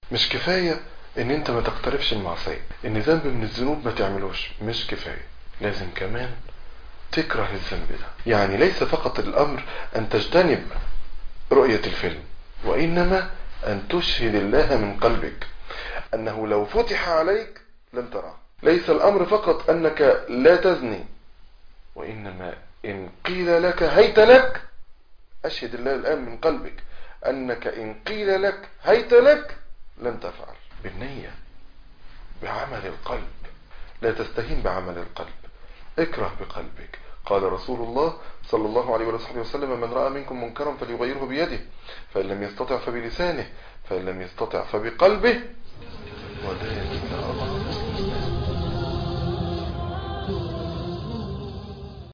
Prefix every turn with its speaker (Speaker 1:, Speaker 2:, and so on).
Speaker 1: مش كفاية ان انت ما تقترفش المعصية ان ذنب من الذنوب ما تعملوش مش كفاية لازم كمان تكره الذنب ده يعني ليس فقط الامر ان تجتنب رؤية الفيلم وانما ان تشهد الله من قلبك انه لو فتح عليك لن تراه ليس الامر فقط انك لا تزني وانما ان قيل لك هيت لك اشهد الله الان من قلبك انك ان قيل لك هيت لك لن تفعل بالنية بعمل القلب لا تستهين بعمل القلب اكره بقلبك قال رسول الله صلى الله عليه وصحبه وسلم من رأى منكم منكرا فليغيره بيده فإن لم يستطع فبلسانه فإن لم يستطع فبقلبه وذلك